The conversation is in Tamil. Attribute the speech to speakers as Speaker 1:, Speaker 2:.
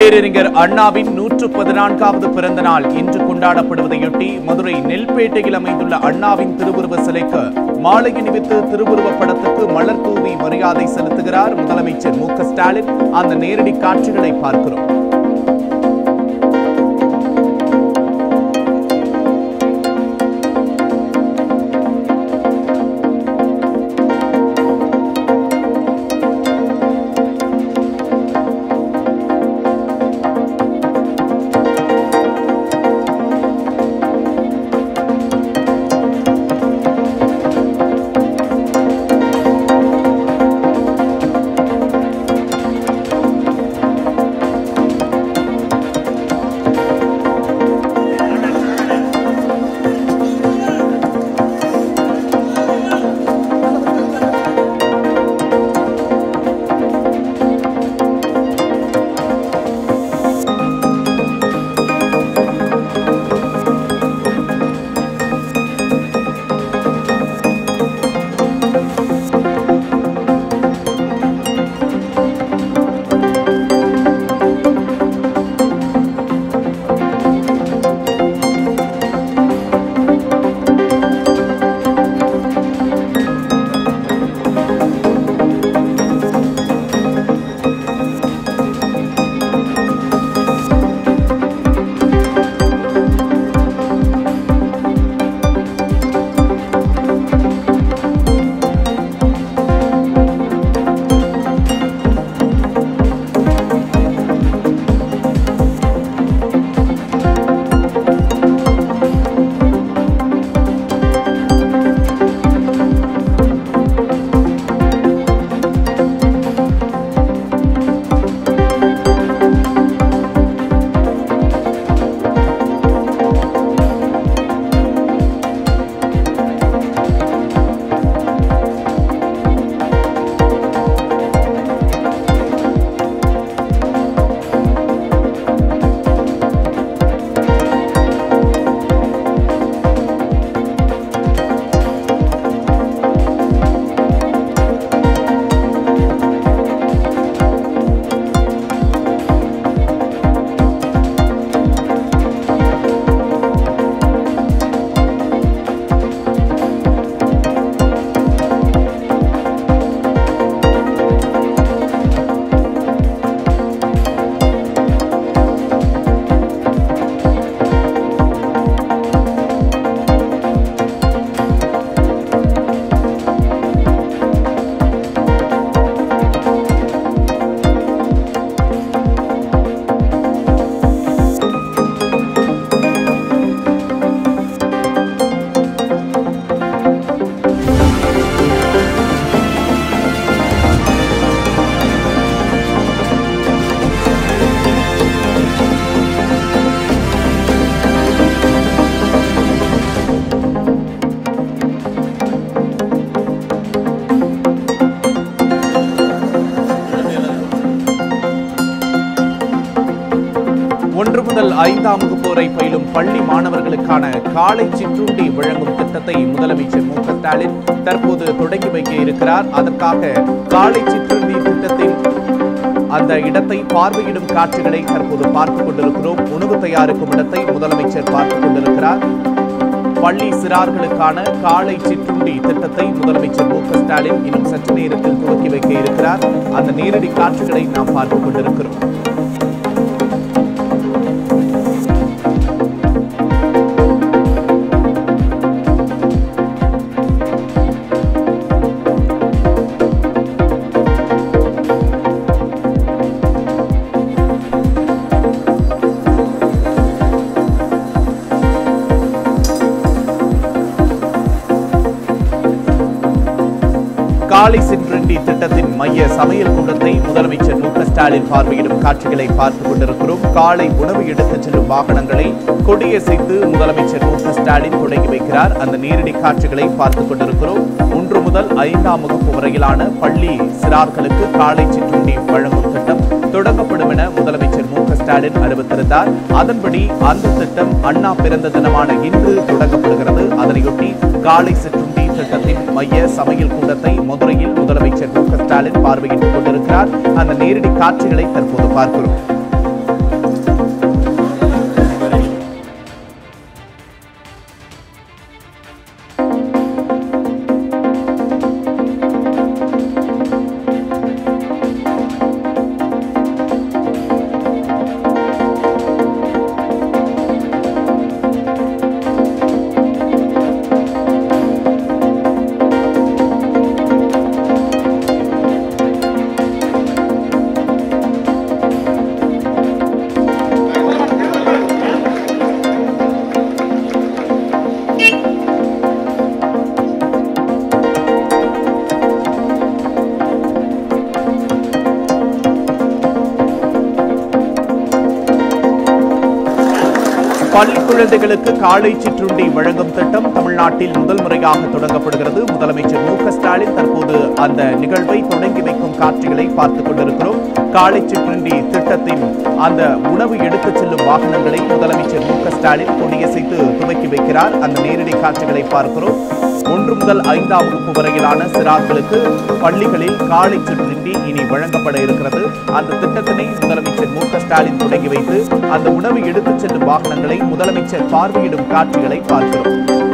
Speaker 1: பேரறிஞர் அண்ணாவின் நூற்று பதினான்காவது பிறந்த நாள் இன்று கொண்டாடப்படுவதையொட்டி மதுரை நெல்பேட்டையில் அமைந்துள்ள அண்ணாவின் திருவுருவ சிலைக்கு மாலை அணிவித்து திருவுருவ படத்துக்கு மலர் தூவி மரியாதை செலுத்துகிறார் முதலமைச்சர் மு க ஸ்டாலின் அந்த நேரடி காட்சிகளை பார்க்கிறோம் ஒன்று முதல் ஐந்தாம் வகுப்பு வரை பயிலும் பள்ளி மாணவர்களுக்கான காலை சிற்றுண்டி வழங்கும் திட்டத்தை முதலமைச்சர் மு க ஸ்டாலின் தற்போது தொடங்கி வைக்க இருக்கிறார் அதற்காக காலை சிற்றுண்டி திட்டத்தின் அந்த இடத்தை பார்வையிடும் காட்சிகளை தற்போது பார்த்துக் கொண்டிருக்கிறோம் உணவு தயாரிக்கும் இடத்தை முதலமைச்சர் பார்த்துக் கொண்டிருக்கிறார் பள்ளி சிறார்களுக்கான காலை சிற்றுண்டி திட்டத்தை முதலமைச்சர் மு க ஸ்டாலின் இன்னும் சற்று நேரத்தில் துவக்கி வைக்க இருக்கிறார் அந்த நேரடி காட்சிகளை நாம் பார்த்துக் கொண்டிருக்கிறோம் காலை சிற்றுண்டி திட்டத்தின் மைய சமையல் கூடத்தை முதலமைச்சர் மு க ஸ்டாலின் பார்வையிடும் காட்சிகளை பார்த்துக் கொண்டிருக்கிறோம் காலை உணவு எடுத்துச் செல்லும் வாகனங்களை கொடியசைத்து முதலமைச்சர் மு க ஸ்டாலின் தொடங்கி வைக்கிறார் அந்த நேரடி காட்சிகளை பார்த்துக் கொண்டிருக்கிறோம் ஒன்று முதல் ஐந்தாம் வகுப்பு வரையிலான பள்ளி சிறார்களுக்கு காலை சிற்றுண்டி வழங்கும் திட்டம் தொடங்கப்படும் என முதலமைச்சர் மு க ஸ்டாலின் அறிவித்திருந்தார் அதன்படி அந்த திட்டம் அண்ணா பிறந்த தினமான இன்று தொடங்கப்படுகிறது அதனையொட்டி காலை சிற்றுண்டி திட்டத்தின் மைய சமையல் கூடத்தை மதுரையில் முதலமைச்சர் மு க ஸ்டாலின் பார்வையிட்டுக் கொண்டிருக்கிறார் அந்த நேரடி காட்சிகளை தற்போது பார்க்கிறோம் பள்ளி குழந்தைகளுக்கு காலை சிற்றுண்டி வழங்கும் திட்டம் தமிழ்நாட்டில் முதல் முறையாக தொடங்கப்படுகிறது முதலமைச்சர் மு க ஸ்டாலின் தற்போது அந்த நிகழ்வை தொடங்கி வைக்கும் காட்சிகளை பார்த்துக் கொண்டிருக்கிறோம் காலை சிற்றுண்டி திட்டத்தின் அந்த உணவு எடுத்துச் செல்லும் வாகனங்களை முதலமைச்சர் மு க ஸ்டாலின் கொடியசைத்து துவக்கி வைக்கிறார் அந்த நேரடி காட்சிகளை பார்க்கிறோம் ஒன்று முதல் ஐந்தாம் வகுப்பு வரையிலான சிறார்களுக்கு பள்ளிகளில் காலை சிற்றுண்டி இனி வழங்கப்பட இருக்கிறது அந்த திட்டத்தினை முதலமைச்சர் மு க ஸ்டாலின் தொடங்கி வைத்து அந்த உணவு எடுத்துச் செல்லும் வாகனங்களை முதலமைச்சர் பார்வையிடும் காட்சிகளை பார்க்கிறோம்